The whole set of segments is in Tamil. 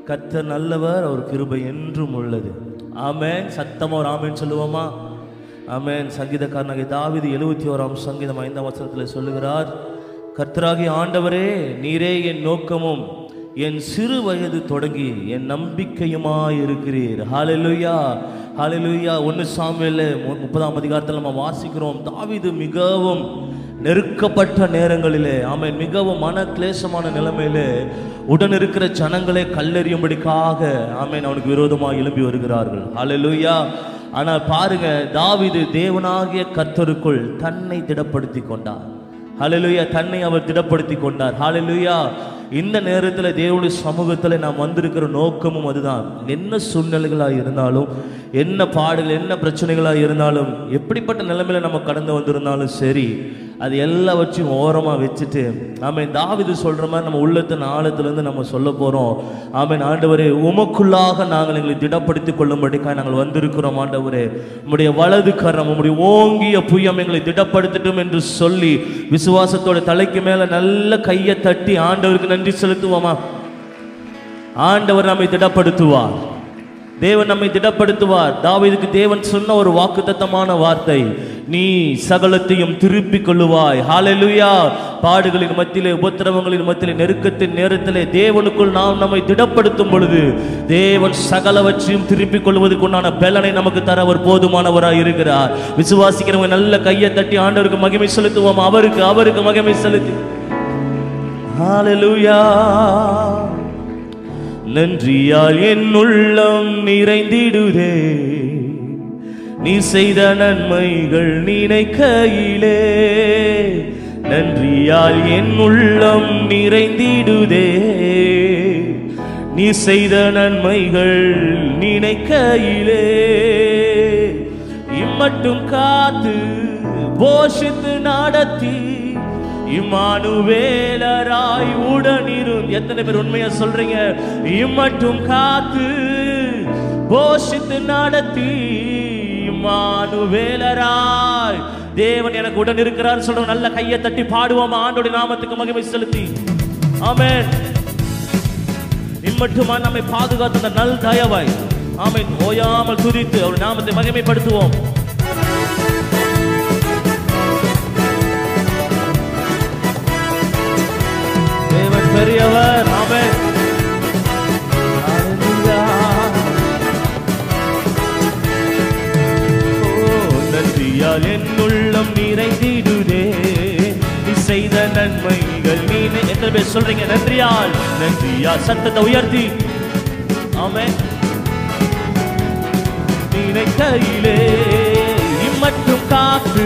கர்த்தர் நல்லவர் அவர் கிருபை என்றும் உள்ளது ஆமென் சத்தமா ஒரு ஆமென் சொல்லுவோமா ஆமென் சங்கீதக்காரனாகிய தாவீது எழுபத்தி ஓராம் சங்கீதம் ஐந்தாம் வசனத்தில் சொல்லுகிறார் கர்த்தராகிய ஆண்டவரே நீரே என் நோக்கமும் என் சிறு வயது தொடங்கி என் நம்பிக்கையுமாய் இருக்கிறீர் ஹalleluya ஹalleluya ஒன்று சாமுவேல முப்பதாம் அதிகாரத்தில் நம்ம வாசிக்கிறோம் தாவீது மிகவும் நெருக்கப்பட்ட நேரங்களிலே ஆமென் மிகவும் மன கிளேசமான நிலைமையிலே உடன் இருக்கிற ஜனங்களை கல்லெறியும்படிக்காக ஆமென் அவனுக்கு விரோதமாக எழும்பி வருகிறார்கள் ஹalleluya ஆனால் பாருங்க தாவீது தேவனாகிய கர்த்தருக்குள் தன்னை திடப்படுத்தி கொண்டார் ஹalleluya தன்னை அவர் திடப்படுத்தி கொண்டார் ஹalleluya இந்த நேரத்தில் தேவனுடைய சமூகத்தில் நாம் வந்திருக்கிற நோக்கமும் அதுதான் என்ன சூழ்நிலைகளாக இருந்தாலும் என்ன பாடுகள் என்ன பிரச்சனைகளாக இருந்தாலும் எப்படிப்பட்ட நிலைமையில நம்ம கடந்து வந்திருந்தாலும் சரி அது எல்லாவற்றையும் ஓரமாக வச்சுட்டு ஆமென் தாவிது சொல்கிற மாதிரி நம்ம உள்ளத்தின் ஆழத்துலேருந்து நம்ம சொல்ல போகிறோம் ஆமென் ஆண்டவரே உமக்குள்ளாக நாங்கள் எங்களை திடப்படுத்திக் கொள்ளும்படிக்காக நாங்கள் வந்திருக்கிறோம் ஆண்டவரே உம்முடைய வலது கரம் உம்முடைய ஓங்கிய புயம் எங்களை திடப்படுத்தட்டும் என்று சொல்லி விசுவாசத்தோட தலைக்கு மேலே நல்ல கையை தட்டி ஆண்டவருக்கு நன்றி செலுத்துவோமா ஆண்டவர் நம்மை திடப்படுத்துவார் தேவன் நம்மை திடப்படுத்துவார் தாவீதுக்கு தேவன் சொன்ன ஒரு வாக்குத்தத்தமான வார்த்தை நீ சகலத்தையும் திருப்பிக் கொள்ளுவாய் ஹalleluya பாடுகளின் மத்தியிலே உபத்திரவங்களின் மத்தியிலே நெருக்கத்தின் நேரத்திலே தேவனுக்குள் நாம் நம்மை திடப்படுத்தும் பொழுது தேவன் சகலவற்றையும் திருப்பிக் கொள்வதற்குண்டான பலனை நமக்கு தர அவர் போதுமானவராய் இருக்கிறார் விசுவாசிக்கிறவங்க நல்ல கையை தட்டி ஆண்டவருக்கு மகிமை செலுத்துவோம் அவருக்கு அவருக்கு மகிமை செலுத்தி ஹalleluya நன்றியால் என் உள்ளம் நிறைந்திடுதே நீ செய்த நன்மைகள் நினைக்கையிலே நன்றியால் என் உள்ளம் நிறைந்திடுதே நீ செய்த நன்மைகள் நினைக்கையிலே இம்மட்டும் காத்து போஷித்து நடத்தி இம்மானுவேலராய் உடனிரும் எத்தனை பேர் உண்மையா சொல்றீங்க இம்மட்டும் காத்து போஷித்து நடத்தி இம்மானுவேலராய் தேவன் எனக்கு உடன் இருக்கிறார் சொல்ற நல்ல கையை தட்டி பாடுவோம் ஆண்டோட நாமத்துக்கு மகிமை செலுத்தி ஆமென் இம்மட்டுமா நம்மை பாதுகாத்த அந்த நல் தயவாய் ஆமென் ஓயாமல் துதித்து அவர் நாமத்தை மகிமைப்படுத்துவோம் தேவன் பெரியவர் ஆமென் ஹalleluya ஓ நன்றியால் என் உள்ளம் நிறைந்திடுதே நீ செய்த நன்மைகள் நீ எத்தனை பேர் சொல்றீங்க நன்றியால் நன்றியால் சத்தத்தை உயர்த்தி ஆமென் நினைக்கையிலே இம்மட்டும் காத்து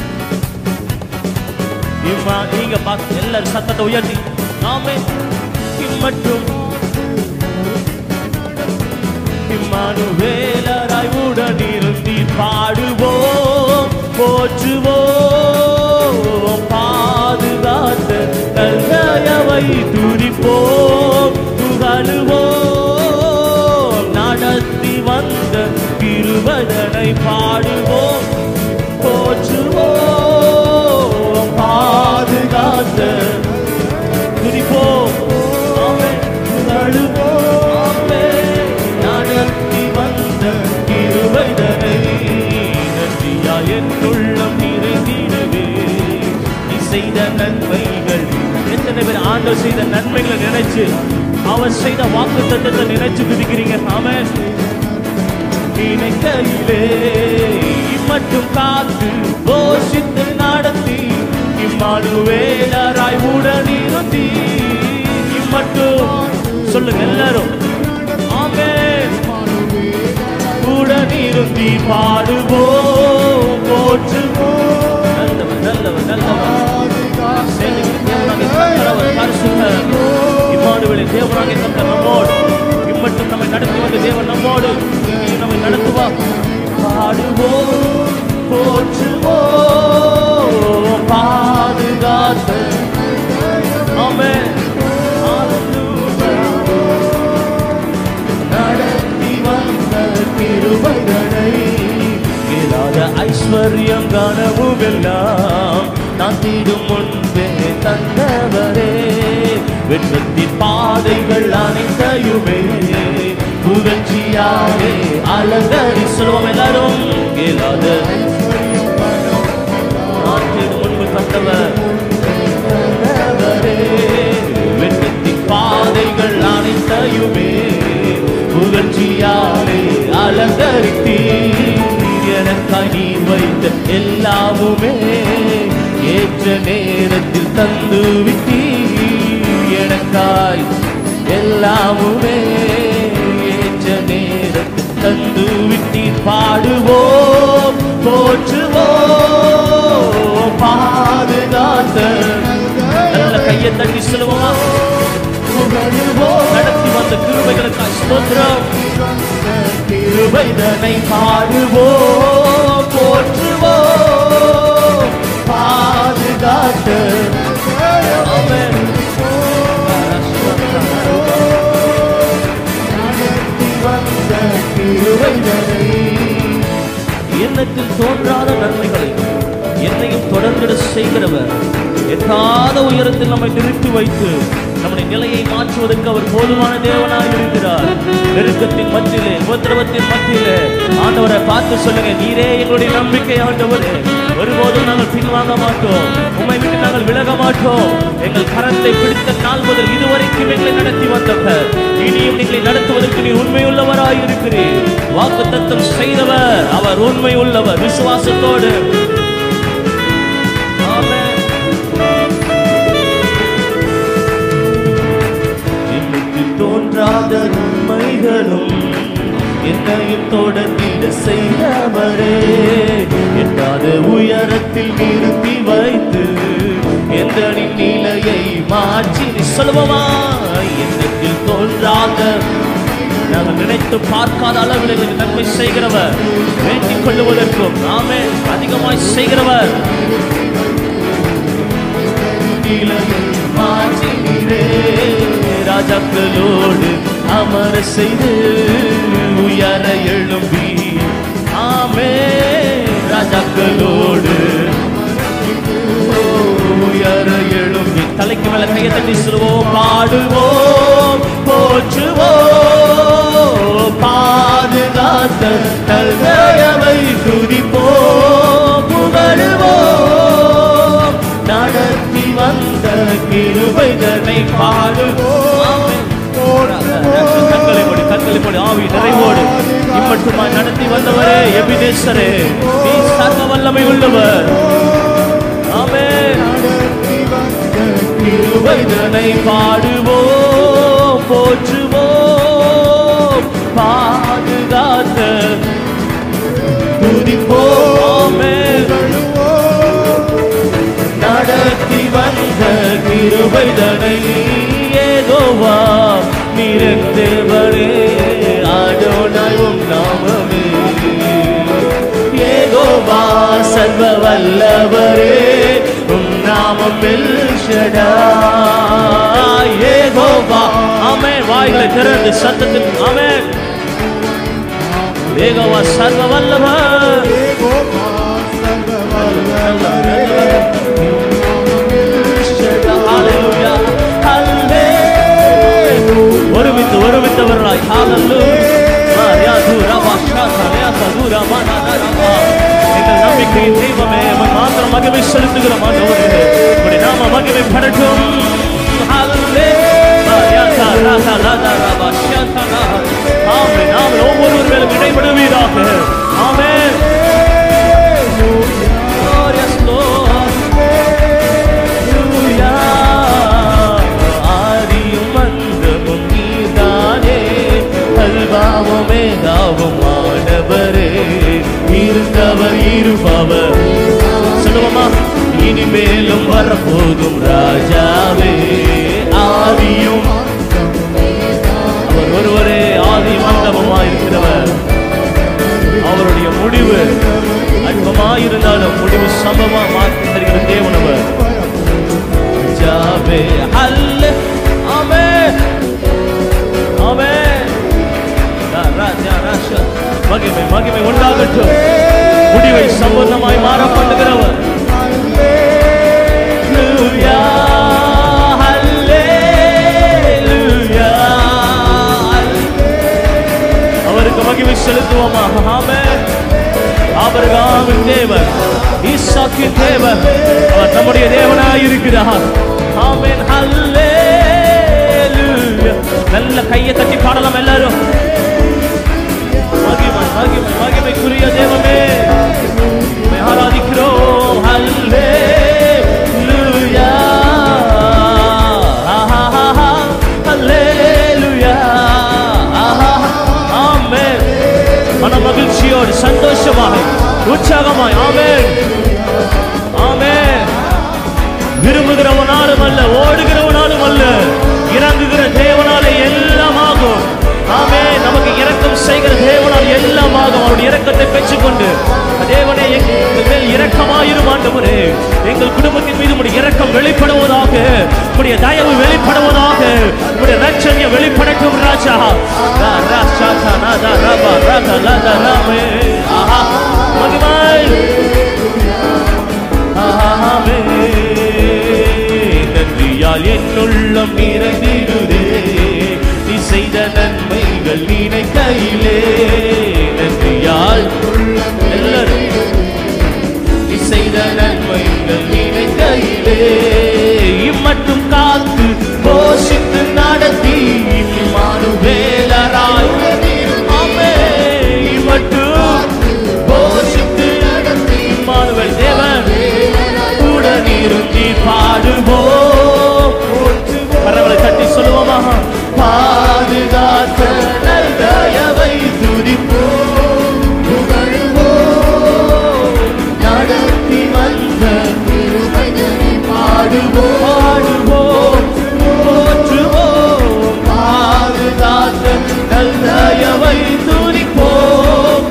இம்மா நீங்க பார்த்து எல்லாரும் சத்தத்தை உயர்த்தி ஆமே இம்மட்டும் இம்மானுவேலராய் உடனிருந்தி பாடுவோம் போற்றுவோம் பாதுகாத்த கல்லையவை துடிப்போம் புகழுவோம் நடத்தி வந்த திருவதனை பாடுவோம் போற்றுவோம் பாதுகாத்த துதிப்போம் ஆமென் புகழுவோம் ஆமென் நடத்தி வந்த கிருபைதனை நன்றியா என் உள்ளம் நிறைந்திடவே நீ செய்த நன்மைகள் எத்தனை பேர் ஆண்டவர் செய்த நன்மைகளை நினைச்சு அவர் செய்த வாக்கு தத்தத்தை நினைச்சு துதிக்கிறீங்க ஆமென் நினைக்கையிலே இம்மட்டும் காத்து போஷித்து நடத்தி இம்மானுவேலராய் உடனிருந்தி இம்மட்டும் சொல்லுங்க எல்லாரும் ஆமென் உடனிருந்தி பாடுவோம் போற்றுவோம் நல்லவர் நல்லவர் நல்லவர் சேனைகளின் தேவனாகிய கர்த்தர் அவர் பரிசுத்தர். இம்மானுவேலின் தேவனாகிய கர்த்தர் நம்மோடு இம்மட்டும் நம்மை நடத்தி வந்த தேவன் நம்மோடு இனியும் நம்மை நடத்துவார் பாடுவோம் போற்றுவோம் பாதுகாத்த ஆமென் Hallelujah. நடத்தி வந்த கிருபைகளை இல்லாத ஐஸ்வர்யம் கனவும் எல்லாம் நான் தீடும் முன்பே தந்தவரே வெற்றத்தின் பாதைகள் அனைத்தையுமே புகழ்ச்சியாலே அலங்கரி சொல்லுவோம் எல்லாரும் இயலாத ஆற்றின் முன்பு கண்டவர் கண்டவரே. வெட்கத்தின் பாதைகள் அனைத்தையுமே புகழ்ச்சியாலே அலங்கரித்தீர் எனக்காய் நீ வைத்த எல்லாமுமே ஏற்ற நேரத்தில் தந்து விட்டீர் எனக்காய் எல்லாமுமே ஏற்ற நேரத்தில் தந்து விட்டீர் பாடுவோம் போற்றுவோம் பாதுகாத்த நல்ல கையை தட்டி சொல்லுவோமா நடத்தி வந்த கிருபைகளுக்காய் ஸ்தோத்திரம் கிருபைதனை பாடுவோம் போற்றுவோம் பாதுகாத்த ஆமென். நடத்தி வந்த கிருபைதனை எண்ணத்தில் தோன்றாத நன்மைகளை என்னையும் தொடர்ந்திட செய்கிறவர் எட்டாத உயரத்தில் நம்மை நிறுத்தி வைத்து நம்முடைய நிலையை மாற்றுவதற்கு அவர் போதுமான தேவனாய் இருக்கிறார் நெருக்கத்தின் மத்தியிலே உபத்திரவத்தின் மத்தியிலே ஆண்டவரை பார்த்து சொல்லுங்க நீரே எங்களுடைய நம்பிக்கை ஆண்டவரே ஒருபோதும் நாங்கள் பின்வாங்க மாட்டோம் உம்மை விட்டு நாங்கள் விலக மாட்டோம் எங்கள் கரத்தை பிடித்த நாள் முதல் இதுவரைக்கும் எங்களை நடத்தி வந்தவர் இனியும் எங்களை நடத்துவதற்கு நீ உண்மையுள்ளவராய் இருக்கிறீர் வாக்கு தத்தம் செய்தவர் அவர் உண்மை உள்ளவர் விசுவாசத்தோடு ஆமென். எண்ணுக்கு தோன்றாத உண்மைகளும் என்னையும் தொடர்ந்திட செய்தவரே எட்டாத உயரத்தில் நிறுத்தி வைத்து எந்த நிலையை மாற்றி நீ சொல்லுவோமா எண்ணத்தில் தோன்றாத நாங்கள் நினைத்து பார்க்காத அளவில் எங்களுக்கு நன்மை செய்கிறவர் வேண்டிக் கொள்ளுவதற்கும் நாமே அதிகமாய் செய்கிறவர் நிலையை மாற்றினீரே ராஜாக்களோடு அமர செய்து உயர எழும்பி ஆமே ராஜாக்களோடு உயர எழும்பி தலைக்கு மேல கையை தட்டி சொல்லுவோம் பாடுவோம் போற்றுவோம் பாதுகாத்த கல்தயவை துதிப்போம் புகழுவோம் நடத்தி வந்த கிருபைதனை பாடுவோம் கண்களை மூடி கண்களை மூடி ஆவி நிறைவோடு இம்மட்டுமாய் நடத்தி வந்தவரே எபினேஸ்வரே நீ சர்வ வல்லமை உள்ளவர் ஆமென் கிருபைதனை பாடுவோம் போற்றுவோம் பாதுகாத்த துதிப்போம் ஆமென். நடத்தி வந்த கிருபைதனை ஏகோவா நிறந்தவரே ஆடோனாயும் நாமமே ஏகோவா சர்வ வல்லவரே உம் நாமம் பெல்ஷடா ஏகோவா ஆமென் வாய்களை திறந்து சத்தத்தில் ஆமென் ஏகோவா சர்வ வல்லவர் Hallelujah. Hallelujah. ஒருமித்து ஒருமித்தவர்களாய் ஹalleluya யாதுரா வாஷாதா யாதுரா மனதரா எங்கள் நம்பிக்கையின் தெய்வமே உம்மை மாத்திரம் மகிமை செலுத்துகிறோம் ஆண்டவரே உம்முடைய நாம மகிமை படட்டும் ஹalleluya யாதுரா லதரா வாஷாதா ஆமென் ஆமென் ஒவ்வொருவர் மேலும் இடைபடுவீராக ஆமென் Oh, yes, Lord. Hallelujah. ஆதியும் அந்தமும் நீதானே அல்பாவும் மேகாவும் ஆனவரே இருந்தவர் இருப்பவர் சொல்லுவோமா இனிமேலும் வரப்போகும் ராஜாவே ஆதியும் அவர் ஒருவரே ஆதியும் அந்தமுமாய் இருக்கிறவர் அவருடைய முடிவு அற்பமாயிருந்தாலும் முடிவு சம்பவமா மாற்றி தருகிற தேவனவர் ஜாவே அல்ல ஆமே ஆமே ராஜா ராஷா மகிமை மகிமை உண்டாகட்டும் முடிவை சம்பந்தமாய் மாற பண்ணுகிறவர் Hallelujah, மகிமை செலுத்துவோமா ஆமென் ஆபிரகாமின் தேவன் ஈசாக்கின் தேவன் அவர் நம்முடைய தேவனாய் இருக்கிறார் ஆமென் ஹல்லேலூயா நல்ல கையை தட்டி பாடலாம் எல்லாரும் மகிமை மகிமை மகிமைக்குரிய தேவமே உம்மை ஆராதிக்கிறோம் ஹல்லேலூயா ஆஹாஹாஹா. ஹல்லேலூயா ஆஹாஹா. ஆமென் மன மகிழ்ச்சியோடு சந்தோஷமாக உற்சாகமாய் ஆமென் ஆமென் விரும்புகிறவனாலும் அல்ல ஓடுகிறவனாலும் அல்ல இறங்குகிற தேவனாலே எல்லாம் ஆகும் ஆமே நமக்கு இரக்கம் செய்கிற தேவனால் எல்லாம் ஆகும் அவருடைய இரக்கத்தை பெற்றுக்கொண்டு தேவனே எங்கள் மேல் இரக்கமாயிரும் ஆண்டவரே எங்கள் குடும்பத்தின் மீது உடைய இரக்கம் வெளிப்படுவதாக உடைய தயவு வெளிப்படுவதாக உடைய ரட்சணிய வெளிப்படட்டும் ராஜா ரா, ரா, சா, சா, நா, தா, ரா, பா, ரா, தா, லா, தா, ரா, மே. ஆஹா மகிமை ஆமே. நன்றியால் என்னுள்ளம் நிறைந்திடுதே நீ செய்த நன்மைகள் நினைக்கையிலே நன்றியால் எல்லாரும் நீ செய்த நன்மைகள் நினைக்கையிலே இம்மட்டும் காத்து போஷித்து நடத்தி மானுவேலராய் ஆமே இம்மட்டும் போஷித்து இம்மானுவேல் தேவன் கூட நிறுத்தி பாடுவோம் பரவலை தட்டி சொல்லுவோமா பாதுகாத்த நல் தயவை துதிப்போம் புகழுவோம் நடத்தி வந்த பாடுவோம் பாடுவோம் போற்றுவோம் பாதுகாத்த நல் தயவை துதிப்போம்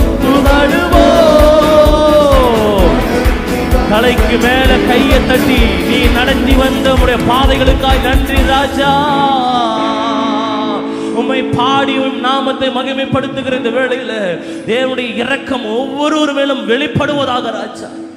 புகழுவோம் தலைக்கு மேல கையை தட்டி நீ நடத்தி வந்த உடைய பாதைகளுக்காய் நன்றி ராஜா உம்மை பாடி உம் நாமத்தை மகிமைப்படுத்துகிற இந்த வேளையில தேவனுடைய இரக்கம் ஒவ்வொருவர் மேலும் வெளிப்படுவதாக ராஜா